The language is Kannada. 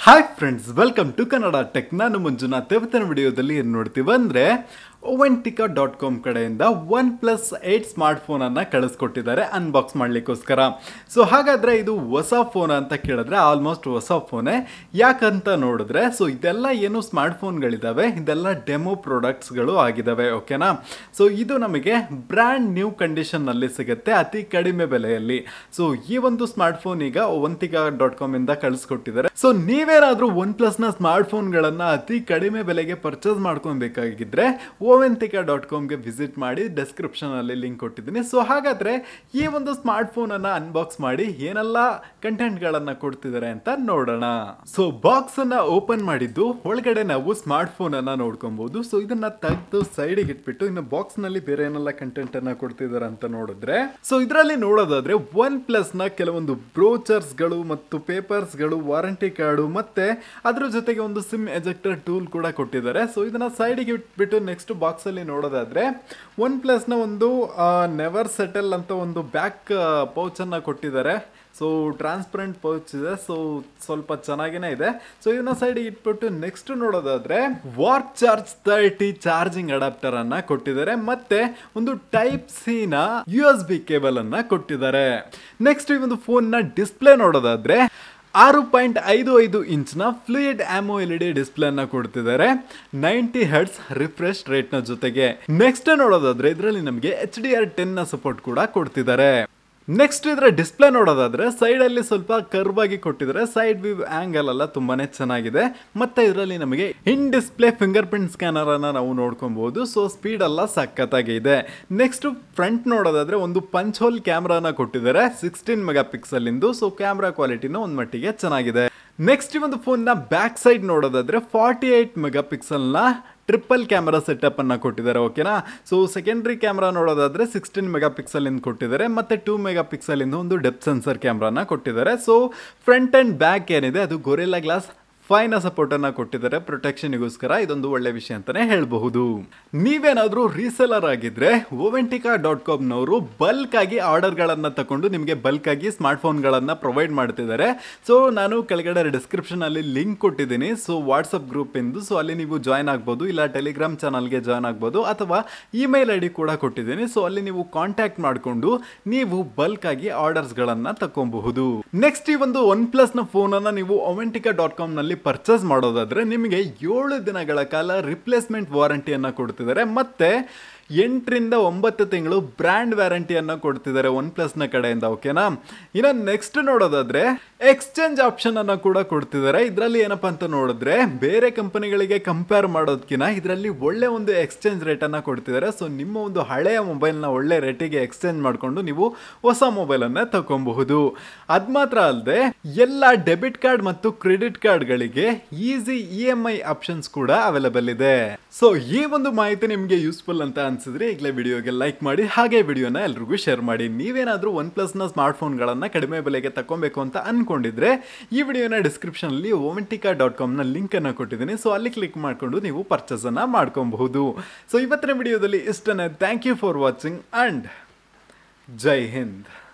hi friends welcome to Kannada tech ನಾನು ಮಂಜುನಾಥ್ ಇವತ್ತಿನ ವಿಡಿಯೋದಲ್ಲಿ ಏನು ನೋಡ್ತೀವಿ ಅಂದರೆ ಓವೆಂಟಿಕಾ ಡಾಟ್ ಕಾಮ್ ಕಡೆಯಿಂದ ಒನ್ ಪ್ಲಸ್ ಏಯ್ಟ್ ಸ್ಮಾರ್ಟ್ ಫೋನನ್ನು ಕಳಿಸ್ಕೊಟ್ಟಿದ್ದಾರೆ ಅನ್ಬಾಕ್ಸ್ ಮಾಡಲಿಕ್ಕೋಸ್ಕರ ಸೊ ಹಾಗಾದರೆ ಇದು ಹೊಸ ಫೋನ್ ಅಂತ ಕೇಳಿದ್ರೆ ಆಲ್ಮೋಸ್ಟ್ ಹೊಸ ಫೋನೇ ಯಾಕಂತ ನೋಡಿದ್ರೆ ಸೊ ಇದೆಲ್ಲ ಏನು ಸ್ಮಾರ್ಟ್ ಫೋನ್ಗಳಿದ್ದಾವೆ ಇದೆಲ್ಲ ಡೆಮೋ ಪ್ರಾಡಕ್ಟ್ಸ್ಗಳು ಆಗಿದ್ದಾವೆ ಓಕೆನಾ ಸೊ ಇದು ನಮಗೆ ಬ್ರ್ಯಾಂಡ್ ನ್ಯೂ ಕಂಡೀಷನ್ನಲ್ಲಿ ಸಿಗುತ್ತೆ ಅತಿ ಕಡಿಮೆ ಬೆಲೆಯಲ್ಲಿ ಸೊ ಈ ಒಂದು ಸ್ಮಾರ್ಟ್ ಫೋನ್ ಈಗ ಓವಂತಿಕಾ ಡಾಟ್ ಕಾಮ್ ಇಂದ ಕಳಿಸ್ಕೊಟ್ಟಿದ್ದಾರೆ ಸೊ ನೀವೇನಾದ್ರೂ ಒನ್ ಪ್ಲಸ್ ನ ಸ್ಮಾರ್ಟ್ ಫೋನ್ಗಳನ್ನ ಅತಿ ಕಡಿಮೆ ಬೆಲೆಗೆ ಪರ್ಚೇಸ್ ಮಾಡ್ಕೊಬೇಕಾಗಿದ್ರೆ ಓವೆಂತಿಕಾ ಡಾಟ್ ಕಾಮ್ಗೆ ವಿಸಿಟ್ ಮಾಡಿ ಡೆಸ್ಕ್ರಿಪ್ಷನ್ ಅಲ್ಲಿ ಲಿಂಕ್ ಕೊಟ್ಟಿದ್ದೀನಿ ಸೊ ಹಾಗಾದ್ರೆ ಈ ಒಂದು ಸ್ಮಾರ್ಟ್ ಫೋನ್ ಅನ್ನ ಅನ್ಬಾಕ್ಸ್ ಮಾಡಿ ಏನೆಲ್ಲ ಕಂಟೆಂಟ್ ಗಳನ್ನ ಕೊಡ್ತಿದ್ದಾರೆ ಅಂತ ನೋಡೋಣ ಸೊ ಬಾಕ್ಸ್ ಅನ್ನ ಓಪನ್ ಮಾಡಿದ್ದು ಒಳಗಡೆ ನಾವು ಸ್ಮಾರ್ಟ್ ಫೋನ್ ಅನ್ನ ನೋಡ್ಕೊಬಹುದು ಸೊ ಇದನ್ನ ತೆಗೆದು ಸೈಡಿಗೆ ಇಟ್ಬಿಟ್ಟು ಇನ್ನು ಬಾಕ್ಸ್ ನಲ್ಲಿ ಬೇರೆ ಏನೆಲ್ಲ ಕಂಟೆಂಟ್ ಅನ್ನ ಕೊಡ್ತಿದ್ದಾರೆ ಅಂತ ನೋಡಿದ್ರೆ ಸೊ ಇದರಲ್ಲಿ ನೋಡೋದಾದ್ರೆ ಒನ್ ಪ್ಲಸ್ ನ ಕೆಲವೊಂದು ಬ್ರೋಚರ್ಸ್ ಗಳು ಮತ್ತು ಪೇಪರ್ಸ್ ಗಳು ವಾರಂಟಿ ಕಾರ್ಡು ಮತ್ತೆ ಅದ್ರ ಜೊತೆಗೆ ಒಂದು ಸಿಮ್ ಎಜೆಕ್ಟರ್ ಟೂಲ್ ಕೂಡ ಕೊಟ್ಟಿದ್ದಾರೆ ಸೊ ಇದನ್ನ ಸೈಡಿಗೆ ಇಟ್ಬಿಟ್ಟು ನೆಕ್ಸ್ಟ್ ಬಾಕ್ಸ್ ಅಲ್ಲಿ ನೋಡೋದಾದ್ರೆ ಒನ್ ಪ್ಲಸ್ ನ ಒಂದು ನೆವರ್ ಸೆಟಲ್ ಅಂತ ಒಂದು ಬ್ಯಾಕ್ ಪೌಚ್ ಅನ್ನ ಕೊಟ್ಟಿದ್ದಾರೆ ಸೊ ಟ್ರಾನ್ಸ್ಪರೆಂಟ್ ಪೌಚ್ ಇದೆ ಸೊ ಸ್ವಲ್ಪ ಚೆನ್ನಾಗೇನೆ ಇದೆ ಸೊ ಇದನ್ನ ಸೈಡಿಗೆ ಇಟ್ಬಿಟ್ಟು ನೆಕ್ಸ್ಟ್ ನೋಡೋದಾದ್ರೆ warp charge thirty charging adapter ಅನ್ನ ಕೊಟ್ಟಿದ್ದಾರೆ ಮತ್ತೆ ಒಂದು ಟೈಪ್ ಸಿ ನ ಯು ಎಸ್ ಬಿ ಕೇಬಲ್ ಅನ್ನ ಕೊಟ್ಟಿದ್ದಾರೆ ನೆಕ್ಸ್ಟ್ ಈ ಒಂದು ಫೋನ್ ನ ಡಿಸ್ಪ್ಲೇ ನೋಡೋದಾದ್ರೆ ಆರು ಪಾಯಿಂಟ್ ಐದು ಐದು ಇಂಚ್ನ fluid AMOLED display ಅನ್ನ ಕೊಡ್ತಿದ್ದಾರೆ ನೈಂಟಿ ಹರ್ಟ್ಸ್ ರಿಫ್ರೆಶ್ ರೇಟ್ ನ ಜೊತೆಗೆ ನೆಕ್ಸ್ಟ್ ನೋಡೋದಾದ್ರೆ ಇದರಲ್ಲಿ ನಮಗೆ ಎಚ್ ಡಿ ಆರ್ ಟೆನ್ ನ ಸಪೋರ್ಟ್ ಕೂಡ ಕೊಡ್ತಿದ್ದಾರೆ ನೆಕ್ಸ್ಟ್ ಇದರ ಡಿಸ್ಪ್ಲೇ ನೋಡೋದಾದ್ರೆ ಸೈಡ್ ಅಲ್ಲಿ ಸ್ವಲ್ಪ ಕರ್ವ್ ಆಗಿ ಕೊಟ್ಟಿದ್ದಾರೆ ಸೈಡ್ ವ್ಯೂ ಆಂಗಲ್ ಎಲ್ಲ ತುಂಬಾನೇ ಚೆನ್ನಾಗಿದೆ ಮತ್ತೆ ಇದರಲ್ಲಿ ನಮಗೆ in display fingerprint scanner ಅನ್ನ ನಾವು ನೋಡ್ಕೊಬಹುದು ಸೊ ಸ್ಪೀಡ್ ಎಲ್ಲ ಸಖತ್ತಾಗಿದೆ ನೆಕ್ಸ್ಟ್ ಫ್ರಂಟ್ ನೋಡೋದಾದ್ರೆ ಒಂದು ಪಂಚ್ ಹೋಲ್ ಕ್ಯಾಮ್ರಾನ ಕೊಟ್ಟಿದ್ದಾರೆ ಸಿಕ್ಸ್ಟೀನ್ ಮೆಗಾ ಪಿಕ್ಸಲ್ ಇಂದು ಸೊ ಕ್ಯಾಮ್ರಾ ಕ್ವಾಲಿಟಿನೂ ಒಂದ್ ಮಟ್ಟಿಗೆ ಚೆನ್ನಾಗಿದೆ ನೆಕ್ಸ್ಟ್ ಈ ಒಂದು ಫೋನ್ ನ ಬ್ಯಾಕ್ ಸೈಡ್ ನೋಡೋದಾದ್ರೆ ಫಾರ್ಟಿ ಏಟ್ ಮೆಗಾ ಪಿಕ್ಸಲ್ ನ ಟ್ರಿಪಲ್ ಕ್ಯಾಮ್ರಾ ಸೆಟಪ್ ಅನ್ನ ಕೊಟ್ಟಿದ್ದಾರೆ ಓಕೆನಾ ಸೊ ಸೆಕೆಂಡ್ರಿ ಕ್ಯಾಮ್ರಾ ನೋಡೋದಾದ್ರೆ ಸಿಕ್ಸ್ಟೀನ್ ಮೆಗಾ ಪಿಕ್ಸಲ್ ಇಂದ ಕೊಟ್ಟಿದ್ದಾರೆ ಮತ್ತೆ ಟೂ ಮೆಗಾ ಪಿಕ್ಸಲ್ ಇಂದ ಒಂದು ಡೆಪ್ ಸೆನ್ಸರ್ ಕ್ಯಾಮ್ರಾನ ಕೊಟ್ಟಿದ್ದಾರೆ ಸೊ ಫ್ರಂಟ್ ಅಂಡ್ ಬ್ಯಾಕ್ ಏನಿದೆ ಅದು ಗೊರಿಲ್ಲಾ ಗ್ಲಾಸ್ ಫೈನ ಸಪೋರ್ಟ್ ಅನ್ನ ಕೊಟ್ಟಿದ್ದಾರೆ ಪ್ರೊಟೆಕ್ಷನ್ಗೋಸ್ಕರ ಇದೊಂದು ಒಳ್ಳೆ ವಿಷಯ ಅಂತಾನೆ ಹೇಳಬಹುದು ನೀವೇನಾದ್ರೂ ರೀಸೆಲರ್ ಆಗಿದ್ರೆ ಓವೆಂಟಿಕಾ ಡಾಟ್ ಕಾಮ್ನವರು ಬಲ್ಕ್ ಆಗಿ ಆರ್ಡರ್ಗಳನ್ನ ತಗೊಂಡು ನಿಮಗೆ ಬಲ್ಕ್ ಆಗಿ ಸ್ಮಾರ್ಟ್ ಫೋನ್ಗಳನ್ನ ಪ್ರೊವೈಡ್ ಮಾಡ್ತಿದ್ದಾರೆ ಸೊ ನಾನು ಕೆಳಗಡೆ ಡಿಸ್ಕ್ರಿಪ್ಷನ್ ಅಲ್ಲಿ ಲಿಂಕ್ ಕೊಟ್ಟಿದ್ದೀನಿ ಸೊ ವಾಟ್ಸಪ್ ಗ್ರೂಪ್ ಇಂದು ಸೊ ಅಲ್ಲಿ ನೀವು ಜಾಯ್ನ್ ಆಗ್ಬೋದು ಇಲ್ಲ ಟೆಲಿಗ್ರಾಮ್ ಚಾನಲ್ಗೆ ಜಾಯ್ನ್ ಆಗ್ಬೋದು ಅಥವಾ ಇಮೇಲ್ ಐ ಡಿ ಕೂಡ ಕೊಟ್ಟಿದ್ದೀನಿ ಸೊ ಅಲ್ಲಿ ನೀವು ಕಾಂಟ್ಯಾಕ್ಟ್ ಮಾಡಿಕೊಂಡು ನೀವು ಬಲ್ಕ್ ಆಗಿ ಆರ್ಡರ್ಸ್ಗಳನ್ನ ತಗೊಬಹುದು ನೆಕ್ಸ್ಟ್ ಈ ಒಂದು ಒನ್ ಪ್ಲಸ್ ನ ಫೋನ್ ಅನ್ನ ನೀವು ಒವೆಂಟಿಕಾ ಡಾಟ್ ಕಾಮ್ ನಲ್ಲಿ ಪರ್ಚೇಸ್ ಮಾಡೋದಾದ್ರೆ ನಿಮಗೆ ಏಳು ದಿನಗಳ ಕಾಲ ರಿಪ್ಲೇಸ್ಮೆಂಟ್ ವಾರಂಟಿಯನ್ನ ಕೊಡ್ತಿದ್ದಾರೆ ಮತ್ತೆ ಎಂಟರಿಂದ ಒಂಬತ್ತು ತಿಂಗಳು ಬ್ರ್ಯಾಂಡ್ ವ್ಯಾರಂಟಿಯನ್ನು ಕೊಡ್ತಿದ್ದಾರೆ ಒನ್ ಪ್ಲಸ್ನ ಕಡೆಯಿಂದ ಓಕೆನಾ ಇನ್ನು ನೆಕ್ಸ್ಟ್ ನೋಡೋದಾದ್ರೆ ಎಕ್ಸ್ಚೇಂಜ್ ಆಪ್ಷನ್ ಅನ್ನ ಕೂಡ ಕೊಡ್ತಿದ್ದಾರೆ ಇದರಲ್ಲಿ ಏನಪ್ಪಾ ಅಂತ ನೋಡಿದ್ರೆ ಬೇರೆ ಕಂಪನಿಗಳಿಗೆ ಕಂಪೇರ್ ಮಾಡೋದಕ್ಕಿಂತ ಇದರಲ್ಲಿ ಒಳ್ಳೆ ಒಂದು ಎಕ್ಸ್ಚೇಂಜ್ ರೇಟನ್ನು ಕೊಡ್ತಿದ್ದಾರೆ ಸೊ ನಿಮ್ಮ ಒಂದು ಹಳೆಯ ಮೊಬೈಲ್ನ ಒಳ್ಳೆ ರೇಟಿಗೆ ಎಕ್ಸ್ಚೇಂಜ್ ಮಾಡಿಕೊಂಡು ನೀವು ಹೊಸ ಮೊಬೈಲನ್ನು ತಗೊಬಹುದು ಅದು ಮಾತ್ರ ಅಲ್ಲದೆ ಎಲ್ಲ ಡೆಬಿಟ್ ಕಾರ್ಡ್ ಮತ್ತು ಕ್ರೆಡಿಟ್ ಕಾರ್ಡ್ಗಳಿಗೆ easy E M I options ಕೂಡ ಅವೈಲೇಬಲ್ ಇದೆ ಸೊ ಈ ಒಂದು ಮಾಹಿತಿ ನಿಮಗೆ ಯೂಸ್ಫುಲ್ ಅಂತ ಅನ್ಸಿದ್ರೆ ಈಗಲೇ ವಿಡಿಯೋಗೆ ಲೈಕ್ ಮಾಡಿ ಹಾಗೆ ವಿಡಿಯೋನ ಎಲ್ರಿಗೂ ಶೇರ್ ಮಾಡಿ ನೀವೇನಾದರೂ ಒನ್ ಪ್ಲಸ್ನ ಸ್ಮಾರ್ಟ್ ಫೋನ್ಗಳನ್ನು ಕಡಿಮೆ ಬೆಲೆಗೆ ತಗೊಬೇಕು ಅಂತ ಅನ್ಕೊಂಡಿದ್ರೆ ಈ ವಿಡಿಯೋನ ಡಿಸ್ಕ್ರಿಪ್ಷನ್ ಅಲ್ಲಿ ಓಮೆಂಟಿಕಾ ಡಾಟ್ ಕಾಮ್ನ ಲಿಂಕ್ ಅನ್ನು ಕೊಟ್ಟಿದ್ದೀನಿ ಸೊ ಅಲ್ಲಿ ಕ್ಲಿಕ್ ಮಾಡಿಕೊಂಡು ನೀವು ಪರ್ಚೇಸ್ ಅನ್ನ ಮಾಡ್ಕೊಬಹುದು ಸೊ ಇವತ್ತಿನ ವಿಡಿಯೋದಲ್ಲಿ ಇಷ್ಟನೇ thank you for watching and ಜೈ ಹಿಂದ್